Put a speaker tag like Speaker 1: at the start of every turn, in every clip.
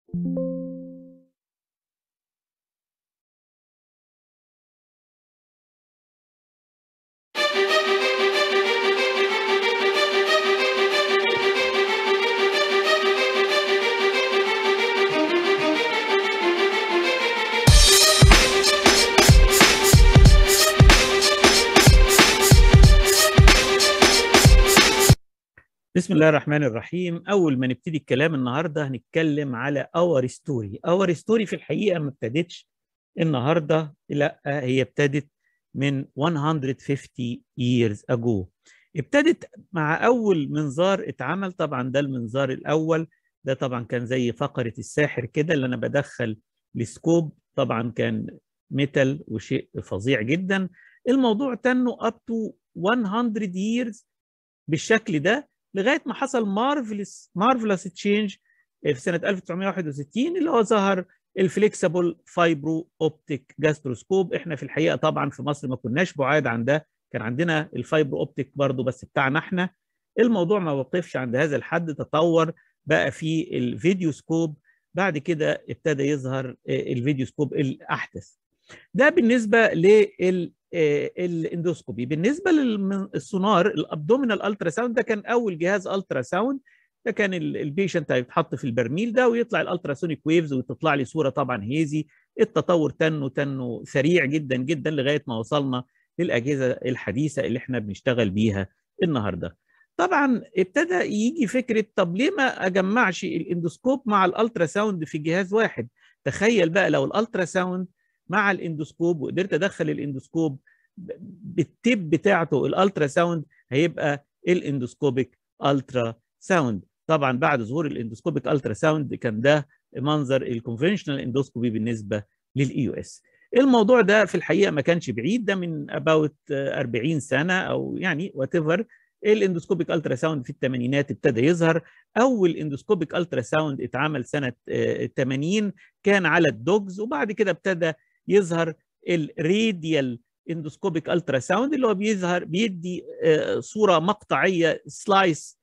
Speaker 1: بسم الله الرحمن الرحيم اول ما نبتدي الكلام النهارده هنتكلم على اور ستوري اور ستوري في الحقيقه ما ابتدتش النهارده لا هي ابتدت من 150 years ago ابتدت مع اول منظار اتعمل طبعا ده المنظار الاول ده طبعا كان زي فقره الساحر كده اللي انا بدخل السكوب طبعا كان ميتال وشيء فظيع جدا الموضوع تنه اب تو 100 years بالشكل ده لغايه ما حصل مارفلس مارفلس تشينج في سنه 1961 اللي هو ظهر الفليكسبل فايبرو اوبتيك جاستروسكوب احنا في الحقيقه طبعا في مصر ما كناش بعاد عن ده كان عندنا الفايبرو اوبتيك برضو بس بتاعنا احنا الموضوع ما وقفش عند هذا الحد تطور بقى في الفيديو سكوب بعد كده ابتدى يظهر الفيديو سكوب الاحدث ده بالنسبه لل الاندوسكوبي بالنسبه للسونار الابدومينال الترا ساوند ده كان اول جهاز الترا ساوند ده كان البيشنت هيتحط في البرميل ده ويطلع الالتراسونيك ويفز وتطلع لي صوره طبعا هيزي التطور تنه تنه سريع جدا جدا لغايه ما وصلنا للاجهزه الحديثه اللي احنا بنشتغل بيها النهارده طبعا ابتدى يجي فكره طب ليه ما اجمعش الاندوسكوب مع الالترا ساوند في جهاز واحد تخيل بقى لو الالترا ساوند مع الاندوسكوب وقدرت ادخل الاندوسكوب بالتيب بتاعته الالترا ساوند هيبقى الاندوسكوبيك الترا ساوند طبعا بعد ظهور الاندوسكوبيك الترا ساوند كان ده منظر الكونفنشنال اندوسكوبي بالنسبه للاي يو اس الموضوع ده في الحقيقه ما كانش بعيد ده من اباوت 40 سنه او يعني وات ايفر الاندوسكوبيك الترا ساوند في الثمانينات ابتدى يظهر اول اندوسكوبيك الترا ساوند اتعمل سنه 80 كان على الدوجز وبعد كده ابتدى يظهر الراديال اندوسكوبيك الترا ساوند اللي هو بيظهر بيدي صوره مقطعيه سلايس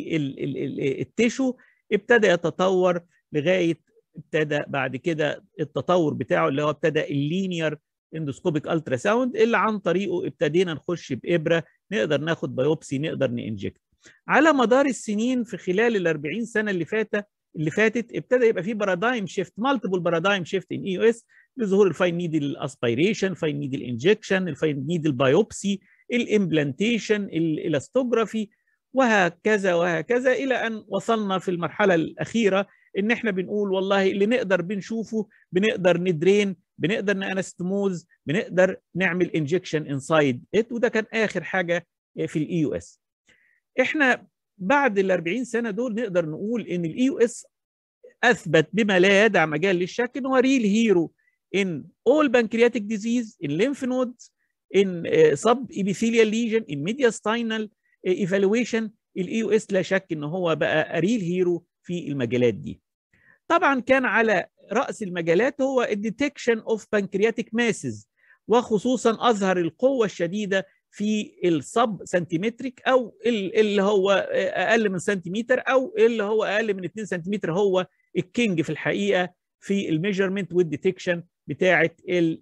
Speaker 1: للتيشو ابتدى يتطور لغايه ابتدى بعد كده التطور بتاعه اللي هو ابتدى اللينير اندوسكوبيك الترا ساوند اللي عن طريقه ابتدينا نخش بابره نقدر ناخد بايوبسي نقدر ننجكت على مدار السنين في خلال ال 40 سنه اللي فاتت اللي فاتت ابتدى يبقى في بارادايم شيفت مالتيبل بارادايم شيفت ان اي او اس لظهور الفاين نيدل اسبيريشن فاين نيدل انجكشن الفاين نيدل بايوبسي الامبلانتيشن الالاستوجرافي وهكذا وهكذا الى ان وصلنا في المرحله الاخيره ان احنا بنقول والله اللي نقدر بنشوفه بنقدر ندرين بنقدر نانستموز بنقدر نعمل انجكشن انسايد ات وده كان اخر حاجه في الاي يو اس احنا بعد ال 40 سنه دول نقدر نقول ان الاي يو اس اثبت بما لا يدع مجال للشك ان هو ريل هيرو in all pancreatic disease in lymph nodes in uh, sub-epithelial lesion in mediastinal uh, evaluation الاي يو اس لا شك ان هو بقى ريل هيرو في المجالات دي طبعا كان على راس المجالات هو الديتكشن اوف بانكرياتيك ماسز وخصوصا اظهر القوه الشديده في السب سنتيمتريك او اللي هو اقل من سنتيمتر او اللي هو اقل من 2 سنتيمتر هو الكينج في الحقيقه في الميجرمنت والديتكشن بتاعه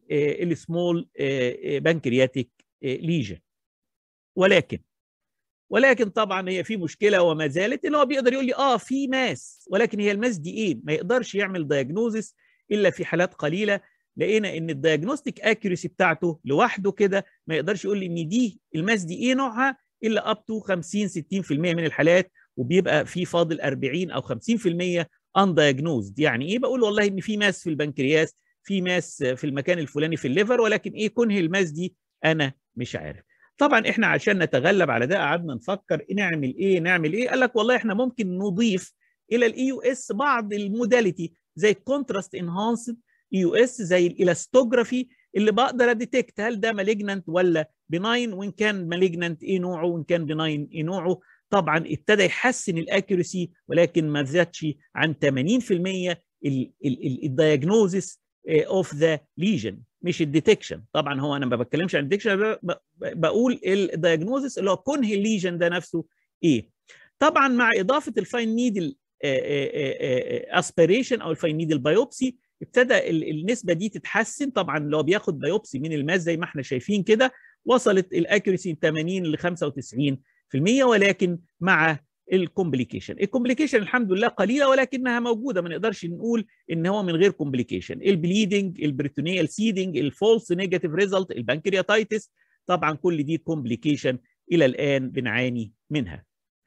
Speaker 1: السمول بانكرياتيك ليجن ولكن ولكن طبعا هي في مشكله وما زالت ان هو بيقدر يقول لي اه في ماس ولكن هي الماس دي ايه؟ ما يقدرش يعمل دايجنوزس الا في حالات قليله لقينا ان الدايجنوستيك اكيوريسي بتاعته لوحده كده ما يقدرش يقول لي ان دي الماس دي ايه نوعها الا اب تو 50 60% من الحالات وبيبقى في فاضل 40 او 50% اندايجنوزد يعني ايه بقول والله ان في ماس في البنكرياس في ماس في المكان الفلاني في الليفر ولكن ايه كونه الماس دي انا مش عارف طبعا احنا عشان نتغلب على ده قعدنا نفكر نعمل ايه نعمل ايه قال لك والله احنا ممكن نضيف الى الاي يو اس بعض الموداليتي زي الكونتراست انهانسد اي يو اس زي الالاستوجرافي اللي بقدر اديتكت هل ده مالجنانت ولا بناين وان كان مالجنانت ايه نوعه وان كان بناين ايه نوعه طبعا ابتدى يحسن الاكيورسي ولكن ما زادش عن 80% الدايجنوزس اوف ذا ليجن مش الديتكشن طبعا هو انا ما بتكلمش عن الديتكشن بقول الدايجنوزس اللي هو كونه الليجن ده نفسه ايه طبعا مع اضافه الفاين نيدل اسبيريشن او الفاينيدل بايوبسي ابتدى النسبه دي تتحسن طبعا لو بياخد بايوبسي من الماس زي ما احنا شايفين كده وصلت الاكيورسي من 80 ل 95% ولكن مع الكومبليكيشن الكومبليكيشن الحمد لله قليله ولكنها موجوده ما نقدرش نقول ان هو من غير كومبليكيشن البليدنج البريتونيال سيدنج الفولس نيجاتيف ريزلت البنكرياتايتس طبعا كل دي كومبليكيشن الى الان بنعاني منها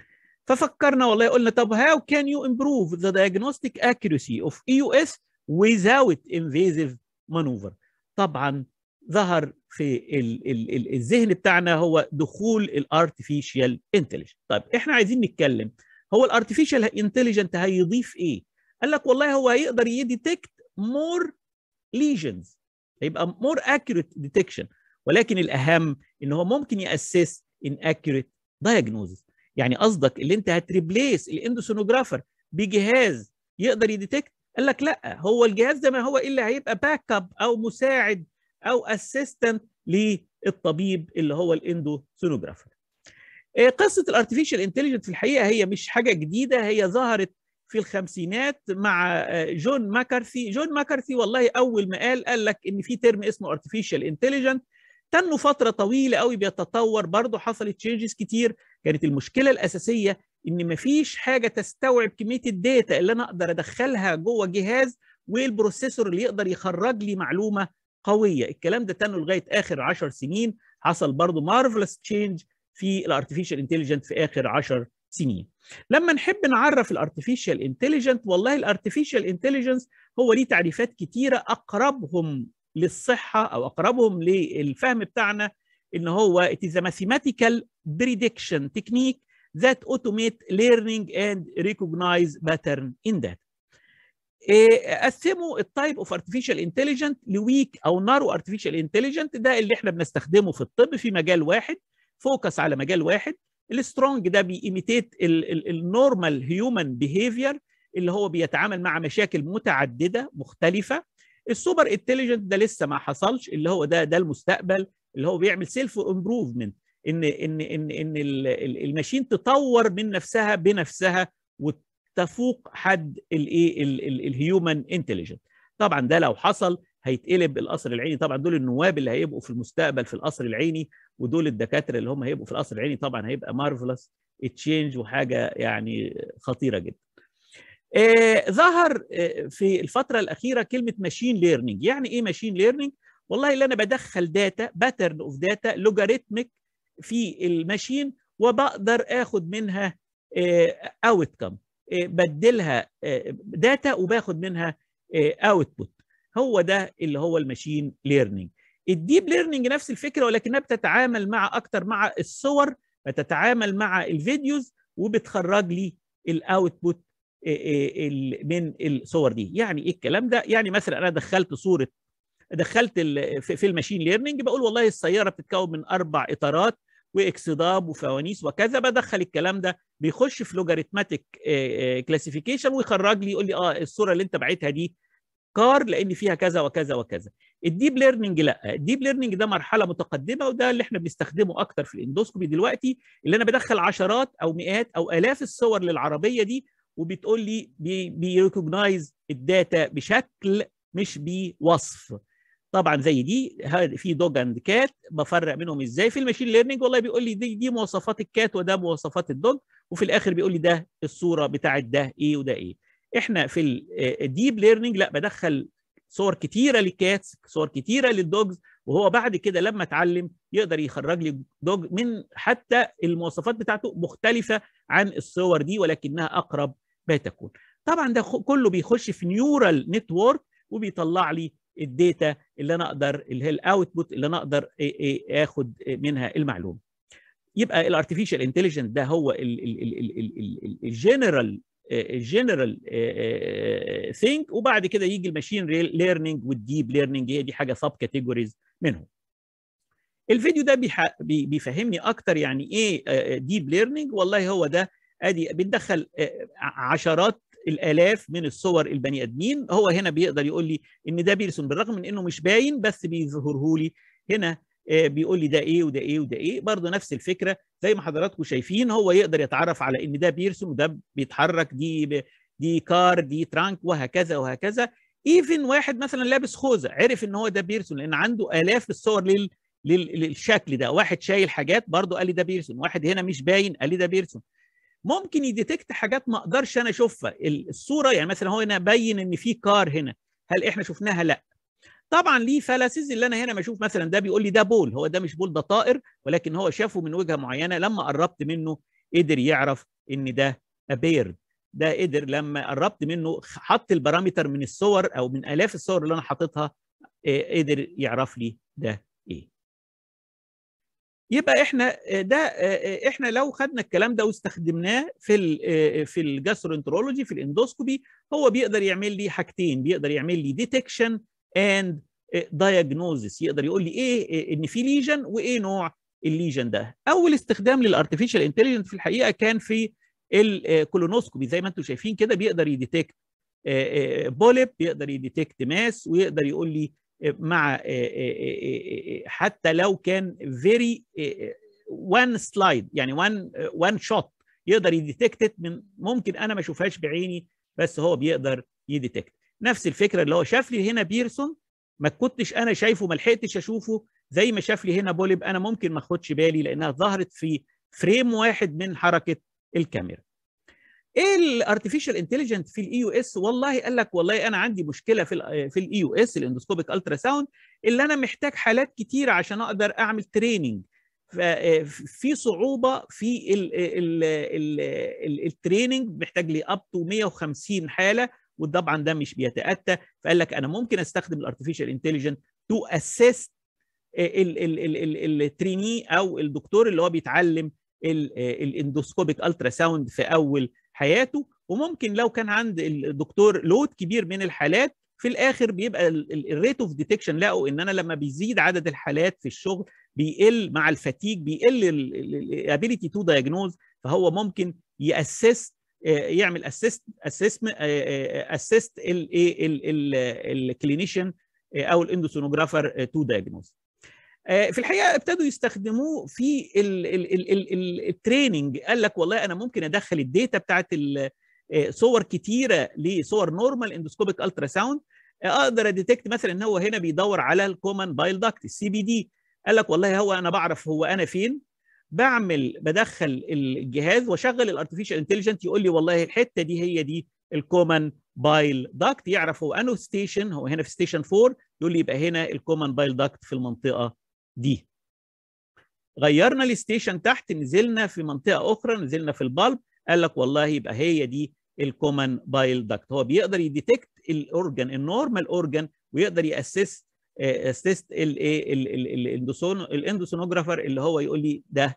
Speaker 1: ففكرنا والله قلنا طب how can you improve the diagnostic accuracy of EUS without invasive maneuver طبعا ظهر في ال ال ال الذهن بتاعنا هو دخول الارتفيشال انتليجنت طيب احنا عايزين نتكلم هو الارتفيشال انتليجنت هيضيف ايه قال لك والله هو هيقدر يديتكت مور ليجنز هيبقى مور اكيوريت ديتكشن ولكن الاهم ان هو ممكن ياسس ان اكيوريت دايجنوزس يعني قصدك اللي انت هتريبليس الاندوسونوجرافر بجهاز يقدر يديتكت قال لك لا هو الجهاز ده ما هو الا هيبقى باك اب او مساعد او اسيستنت للطبيب اللي هو الاندوسونوجرافر قصه الارتفيشال انتليجنت في الحقيقه هي مش حاجه جديده هي ظهرت في الخمسينات مع جون ماكارثي جون ماكارثي والله اول ما قال قال لك ان في ترم اسمه ارتفيشال انتليجنت تنه فتره طويله قوي بيتطور برضه حصلت تشينجز كتير كانت المشكله الاساسيه ان مفيش حاجه تستوعب كميه الداتا اللي انا اقدر ادخلها جوه جهاز والبروسيسور اللي يقدر يخرج لي معلومه قويه الكلام ده تنه لغايه اخر 10 سنين حصل برضه مارفلس تشينج في الارتفيشال انتليجنت في اخر 10 سنين لما نحب نعرف الارتفيشال انتليجنت والله الارتفيشال انتليجنس هو ليه تعريفات كتيره اقربهم للصحه او اقربهم للفهم بتاعنا ان هو it is a mathematical prediction technique that automate learning and recognize pattern in data. قسموا التايب اوف ارتفيشال انتليجنت لويك او نارو ارتفيشال انتليجنت ده اللي احنا بنستخدمه في الطب في مجال واحد فوكس على مجال واحد السترونج ده بيميتيت النورمال هيومن بيهيفير اللي هو بيتعامل مع مشاكل متعدده مختلفه السوبر انتليجنت ده لسه ما حصلش اللي هو ده ده المستقبل اللي هو بيعمل سيلف امبروفمنت ان ان ان ان الماشين تطور من نفسها بنفسها وتفوق حد الايه الهيومن انتليجنت طبعا ده لو حصل هيتقلب القصر العيني طبعا دول النواب اللي هيبقوا في المستقبل في القصر العيني ودول الدكاتره اللي هم هيبقوا في القصر العيني طبعا هيبقى مارفلس تشينج وحاجه يعني خطيره جدا آه ظهر آه في الفتره الاخيره كلمه ماشين ليرنينج يعني ايه ماشين ليرنينج والله اللي انا بدخل داتا باترن اوف داتا لوجاريتميك في الماشين وبقدر اخد منها اوت كم بدلها داتا وباخد منها اوتبوت هو ده اللي هو الماشين ليرنينج الديب ليرنينج نفس الفكره ولكنها بتتعامل مع اكتر مع الصور بتتعامل مع الفيديوز وبتخرج لي الاوتبوت من الصور دي يعني ايه الكلام ده يعني مثلا انا دخلت صوره دخلت في الماشين ليرنينج بقول والله السياره بتتكون من اربع اطارات واكسداب وفوانيس وكذا بدخل الكلام ده بيخش في لوجاريتماتيك كلاسيفيكيشن ويخرج لي يقول لي اه الصوره اللي انت باعتها دي كار لان فيها كذا وكذا وكذا الديب ليرنينج لا الديب ليرنينج ده مرحله متقدمه وده اللي احنا بنستخدمه اكتر في الاندوسكوبي دلوقتي اللي انا بدخل عشرات او مئات او الاف الصور للعربيه دي وبتقول لي بيريكوجنايز الداتا بشكل مش بوصف طبعا زي دي في دوج اند كات بفرق منهم ازاي في الماشين ليرنينج والله بيقول لي دي دي مواصفات الكات وده مواصفات الدوج وفي الاخر بيقول لي ده الصوره بتاعت ده ايه وده ايه احنا في الديب ليرنينج لا بدخل صور كتيره للكاتس صور كتيره للدوجز وهو بعد كده لما اتعلم يقدر يخرج لي دوج من حتى المواصفات بتاعته مختلفه عن الصور دي ولكنها اقرب ما تكون طبعا ده كله بيخش في نيورال نتورك وبيطلع لي الداتا اللي انا اقدر اللي هي الاوتبوت اللي انا اقدر اخد منها المعلومه يبقى الارتفيشال انتليجنس ده هو الجنرال الجنرال ثينك وبعد كده يجي الماشين ليرنينج والديب ليرنينج هي دي حاجه سب كاتيجوريز منهم الفيديو ده بيفهمني اكتر يعني ايه ديب ليرنينج والله هو ده ادي بندخل عشرات الالاف من الصور البني ادمين هو هنا بيقدر يقول لي ان ده بيرسم بالرغم من انه مش باين بس بيظهره لي هنا بيقول لي ده ايه وده ايه وده ايه برضه نفس الفكره زي ما حضراتكم شايفين هو يقدر يتعرف على ان ده بيرسم وده بيتحرك دي دي كار دي ترانك وهكذا وهكذا ايفن واحد مثلا لابس خوذه عرف ان هو ده بيرسون لان عنده الاف الصور لل للشكل ده واحد شايل حاجات برضه قال لي ده بيرسون واحد هنا مش باين قال لي ده بيرسون ممكن يديتكت حاجات ما اقدرش انا اشوفها الصوره يعني مثلا هو هنا باين ان في كار هنا هل احنا شفناها لا طبعا ليه فلاسز اللي انا هنا بشوف مثلا ده بيقول لي ده بول هو ده مش بول ده طائر ولكن هو شافه من وجهه معينه لما قربت منه قدر يعرف ان ده بيرد ده قدر لما قربت منه حط البارامتر من الصور او من الاف الصور اللي انا حاططها قدر يعرف لي ده ايه يبقى احنا ده احنا لو خدنا الكلام ده واستخدمناه في ال في الجاسترونترولوجي في الاندوسكوبي هو بيقدر يعمل لي حاجتين بيقدر يعمل لي ديتكشن اند دايجنوزس يقدر يقول لي ايه ان في ليجن وايه نوع الليجن ده اول استخدام للارتفيشال انتليجنس في الحقيقه كان في الكولونوسكوبي زي ما انتم شايفين كده بيقدر يديتكت بوليب بيقدر يديتكت ماس ويقدر يقول لي مع حتى لو كان فيري وان سلايد يعني وان وان شوت يقدر يديتكت من ممكن انا ما اشوفهاش بعيني بس هو بيقدر يديتكت نفس الفكره اللي هو شاف لي هنا بيرسون ما كنتش انا شايفه ما لحقتش اشوفه زي ما شاف لي هنا بوليب انا ممكن ما اخدش بالي لانها ظهرت في فريم واحد من حركه الكاميرا ايه الارتفيشال انتليجنت في الاي يو اس والله قال لك والله انا عندي مشكله في ال في الاي يو اس الاندوسكوبيك الترا ساوند اللي انا محتاج حالات كتيره عشان اقدر اعمل تريننج في صعوبه في التريننج محتاج لي اب تو 150 حاله وطبعا ده مش بيتاتى فقال لك انا ممكن استخدم الارتفيشال انتليجنت تو اسيست التريني او الدكتور اللي هو بيتعلم الاندوسكوبيك الترا ساوند في اول حياته وممكن لو كان عند الدكتور لود كبير من الحالات في الاخر بيبقى الريت اوف ديتكشن لقوا ان انا لما بيزيد عدد الحالات في الشغل بيقل مع الفتيج بيقل الابيليتي تو دايجنوز فهو ممكن ياسست يعمل اسيست اسيست اسيست الكلينيشن او الاندوسونوجرافر تو دايجنوز في الحقيقه ابتدوا يستخدموه في التريننج قال لك والله انا ممكن ادخل الداتا بتاعت صور كتيره لصور نورمال اندوسكوبيك الترا ساوند اقدر اديتكت مثلا ان هو هنا بيدور على الكومن بايل داكت السي بي دي قال لك والله هو انا بعرف هو انا فين بعمل بدخل الجهاز واشغل الارتفيشال انتليجنت يقول لي والله الحته دي هي دي الكومن بايل داكت يعرف هو انه ستيشن هو هنا في ستيشن 4 يقول لي يبقى هنا الكومن بايل داكت في المنطقه دي غيرنا الستيشن تحت نزلنا في منطقه اخرى نزلنا في البالب قال لك والله يبقى هي دي الكومن بايل داكت هو بيقدر يديتكت الاورجن النورمال اورجن ويقدر ياسس اسيست الاندوسونوجرافر اللي هو يقول لي ده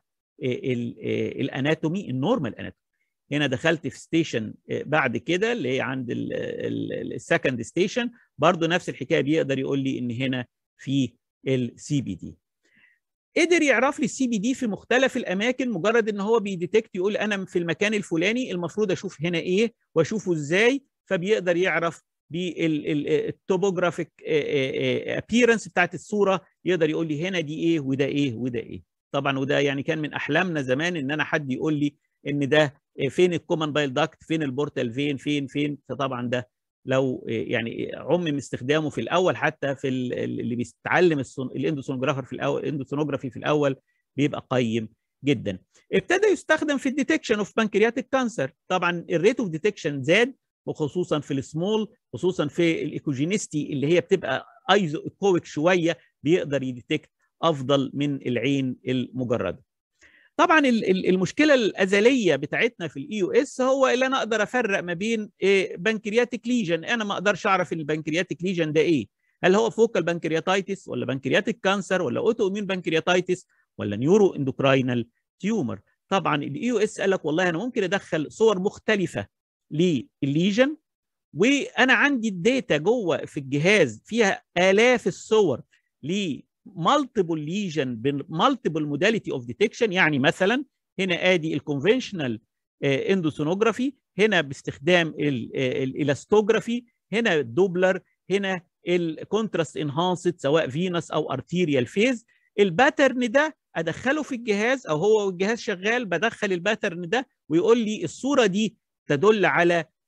Speaker 1: الاناتومي النورمال اناتومي هنا دخلت في ستيشن بعد كده اللي هي عند السكند ستيشن برضو نفس الحكايه بيقدر يقول لي ان هنا في السي بي دي قدر يعرف لي السي بي دي في مختلف الاماكن مجرد ان هو بيديتكت يقول انا في المكان الفلاني المفروض اشوف هنا ايه واشوفه ازاي فبيقدر يعرف بالتوبوجرافيك ابييرنس بتاعت الصوره يقدر يقول لي هنا دي ايه وده ايه وده ايه طبعا وده يعني كان من احلامنا زمان ان انا حد يقول لي ان ده فين الكومن بايل داكت فين البورتال فين فين فين فطبعا ده لو يعني عمم استخدامه في الاول حتى في اللي بيستعلم الاندوسونوجرافر في الاول الاندوسونوجرافي في الاول بيبقى قيم جدا ابتدى يستخدم في الديتكشن اوف بانكرياتيك كانسر طبعا الريت اوف ديتكشن زاد وخصوصا في السمول خصوصا في الايكوجينيستي اللي هي بتبقى ايزو ايكويك شويه بيقدر يديتكت افضل من العين المجرده طبعا المشكله الازليه بتاعتنا في الاي يو اس هو اللي انا اقدر افرق ما بين بنكرياتيك ليجن انا ما اقدرش اعرف البنكرياتيك ليجن ده ايه هل هو فوكال بنكرياتايتس ولا بنكرياتيك كانسر ولا اوتو اميون بنكرياتايتس ولا نيورو اندوكراينال تيومر طبعا الاي يو اس قال لك والله انا ممكن ادخل صور مختلفه للليجن وانا عندي الداتا جوه في الجهاز فيها الاف الصور ل multiple lesion بمالتيبل موداليتي اوف ديتكشن يعني مثلا هنا ادي الكونفنشنال اندوسونوجرافي هنا باستخدام الالاستوجرافي هنا الدوبلر هنا الكونتراست انهانسد سواء فينس او ارتيريال فيز الباترن ده ادخله في الجهاز او هو والجهاز شغال بدخل الباترن ده ويقول لي الصوره دي تدل على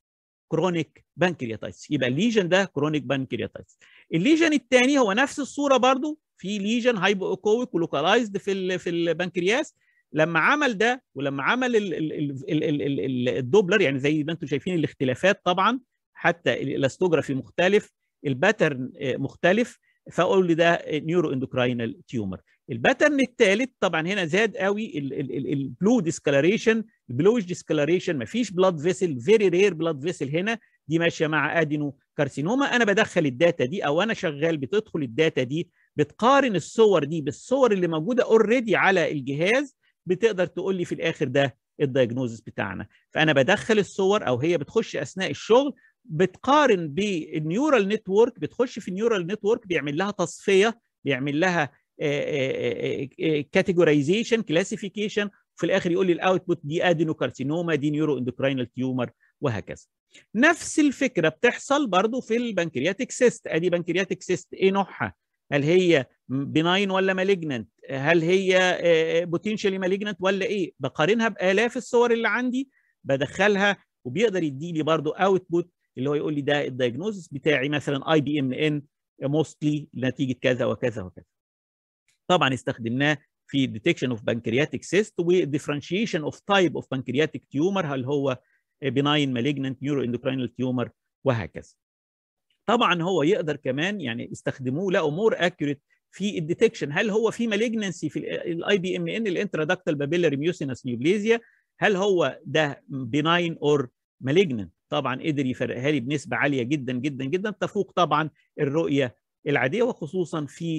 Speaker 1: كرونيك بانكرياتايتس يبقى الليجن ده كرونيك بانكرياتايتس الليجن الثاني هو نفس الصوره برضو في ليجن هايبو اوكويك ولوكالايزد في ال في البنكرياس لما عمل ده ولما عمل ال ال ال ال ال ال الدوبلر يعني زي ما انتم شايفين الاختلافات طبعا حتى الاستوجرافي مختلف الباترن مختلف فاقول لي ده نيورو اندوكراينال تيومر الباترن الثالث طبعا هنا زاد قوي البلو ديسكلاريشن البلوش ديسكلاريشن مفيش بلاد فيسل فيري رير بلاد فيسل هنا دي ماشيه مع ادينو كارسينوما انا بدخل الداتا دي او انا شغال بتدخل الداتا دي بتقارن الصور دي بالصور اللي موجوده اوريدي على الجهاز بتقدر تقول لي في الاخر ده الدايجنوزس بتاعنا فانا بدخل الصور او هي بتخش اثناء الشغل بتقارن بالنيورال نتورك بتخش في النيورال نتورك بيعمل لها تصفيه بيعمل لها كاتيجورايزيشن كلاسيفيكيشن في الاخر يقول لي الاوتبوت دي ادينوكارسينوما دي نيورو اندوكراينال تيومر وهكذا نفس الفكره بتحصل برضو في البنكرياتيك سيست ادي بنكرياتيك سيست ايه نوعها هل هي بناين ولا مالجننت هل هي بوتنشالي مالجننت ولا ايه بقارنها بالاف الصور اللي عندي بدخلها وبيقدر يديني برضو اوتبوت اللي هو يقول لي ده الدايجنوزس بتاعي مثلا اي بي ام ان موستلي نتيجه كذا وكذا وكذا طبعا استخدمناه في ديتكشن اوف بنكرياتيك سيست وديفرنشيشن اوف تايب اوف بنكرياتيك تيومر هل هو بناين مالجننت نيورو اندوكراينال تيومر وهكذا طبعا هو يقدر كمان يعني استخدموه لقوا مور اكيوريت في الديتكشن هل هو في مالجنسي في الاي بي ام ان الانترادكتال بابيلاري ميوسينس نيوبليزيا هل هو ده بناين اور مالجننت طبعا قدر يفرقها لي بنسبه عاليه جدا جدا جدا تفوق طبعا الرؤيه العاديه وخصوصا في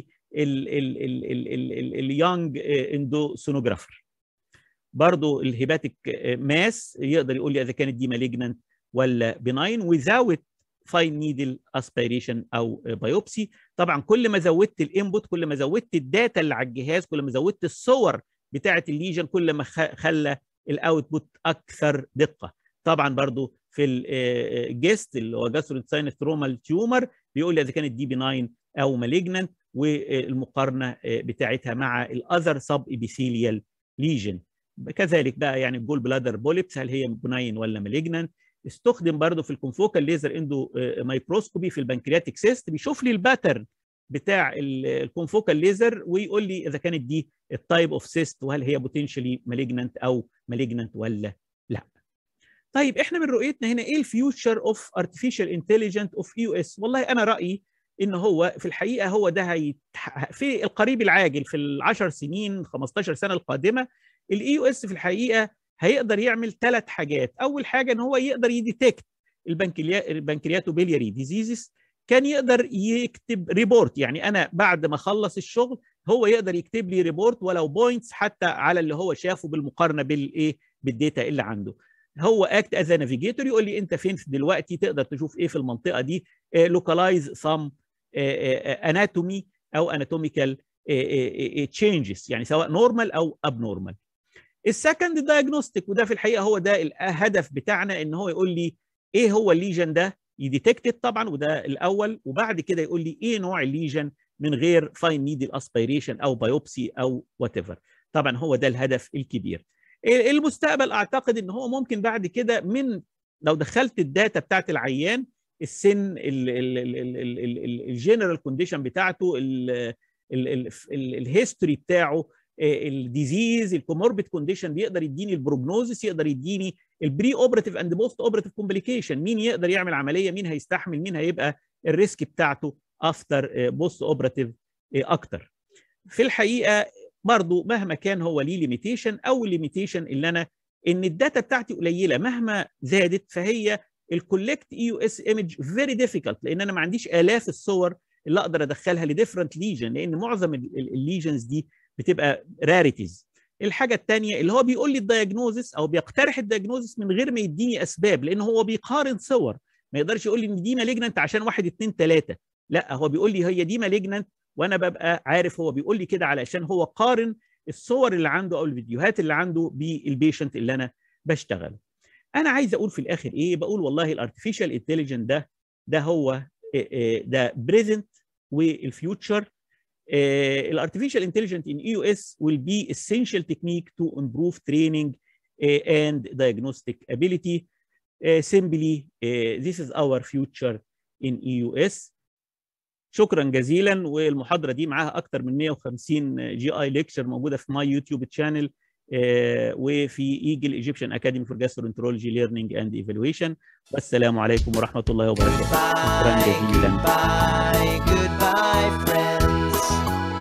Speaker 1: اليونج اندو سونوجرافر برضو الهيباتيك ماس يقدر يقول لي اذا كانت دي مالجننت ولا بناين without فاين نيدل اسبيريشن او بايوبسي طبعا كل ما زودت الانبوت كل ما زودت الداتا اللي على الجهاز كل ما زودت الصور بتاعه الليجن كل ما خلى الاوتبوت اكثر دقه طبعا برضو في الجيست اللي هو جاستروانتساينس ترومال تيومر بيقول لي اذا كانت دي بناين او مالجننت والمقارنه بتاعتها مع الاذر سب ابيثيليال ليجن كذلك بقى يعني الجول بلادر بوليبس هل هي بناين ولا مالجننت استخدم برضه في الكونفوكال ليزر اندو مايكروسكوبي في البنكرياتيك سيست بيشوف لي الباترن بتاع الكونفوكال ليزر ويقول لي اذا كانت دي التايب اوف سيست وهل هي بوتنشالي مالجننت او مالجننت ولا لا طيب احنا من رؤيتنا هنا ايه الفيوتشر اوف ارتفيشال انتليجنت اوف يو اس والله انا رايي ان هو في الحقيقه هو ده هيتحقق في القريب العاجل في العشر سنين 15 سنه القادمه الاي يو اس في الحقيقه هيقدر يعمل ثلاث حاجات اول حاجه ان هو يقدر يديتكت البنكرياتو بيلياري ديزيزز كان يقدر يكتب ريبورت يعني انا بعد ما اخلص الشغل هو يقدر يكتب لي ريبورت ولو بوينتس حتى على اللي هو شافه بالمقارنه بالايه بالديتا اللي عنده هو اكت از نافيجيتور يقول لي انت فين دلوقتي تقدر تشوف ايه في المنطقه دي لوكالايز سم اناتومي او اناتوميكال تشينجز يعني سواء نورمال او اب نورمال السكند دايجنوستيك وده في الحقيقه هو ده الهدف بتاعنا ان هو يقول لي ايه هو الليجن ده يديتكتد طبعا وده الاول وبعد كده يقول لي ايه نوع الليجن من غير فاين نيدل اسبيريشن او بايوبسي او وات ايفر طبعا هو ده الهدف الكبير المستقبل اعتقد ان هو ممكن بعد كده من لو دخلت الداتا بتاعت العيان السن الجنرال كونديشن بتاعته الهيستوري بتاعه الديزيز الكوموربيد كونديشن بيقدر يديني البروجنوزس يقدر يديني البري اوبراتيف اند بوست اوبراتيف كومبليكيشن مين يقدر يعمل عمليه مين هيستحمل مين هيبقى الريسك بتاعته افتر بوست اوبراتيف اكتر في الحقيقه برضو مهما كان هو ليه ليميتيشن او الليميتيشن اللي انا ان الداتا بتاعتي قليله مهما زادت فهي الكولكت اي يو اس ايمج فيري ديفيكلت لان انا ما عنديش الاف الصور اللي اقدر ادخلها لديفرنت ليجن لان معظم الليجنز دي بتبقى راريتيز الحاجه الثانيه اللي هو بيقول لي الدايجنوزس او بيقترح الدايجنوزس من غير ما يديني اسباب لان هو بيقارن صور ما يقدرش يقول لي ان دي مالجننت عشان واحد اتنين تلاته لا هو بيقول لي هي دي مالجننت وانا ببقى عارف هو بيقول لي كده علشان هو قارن الصور اللي عنده او الفيديوهات اللي عنده بالبيشنت اللي انا بشتغله انا عايز اقول في الاخر ايه بقول والله الارتفيشال انتليجنت ده ده هو ده بريزنت والفيوتشر الارتفيشال انتليجنت ان اي يو اس will be essential technique to improve training and diagnostic ability uh, simply uh, this is our future in EUS شكرا جزيلا والمحاضره دي معاها اكتر من 150 جي اي ليكتشر موجوده في ماي يوتيوب تشانل وفي ايجل ايجيبشن اكاديمي فور جاسترونترولوجي ليرنينج اند ايفالويشن والسلام عليكم ورحمه الله وبركاته شكرا جزيلا
Speaker 2: Goodbye, goodbye, friend.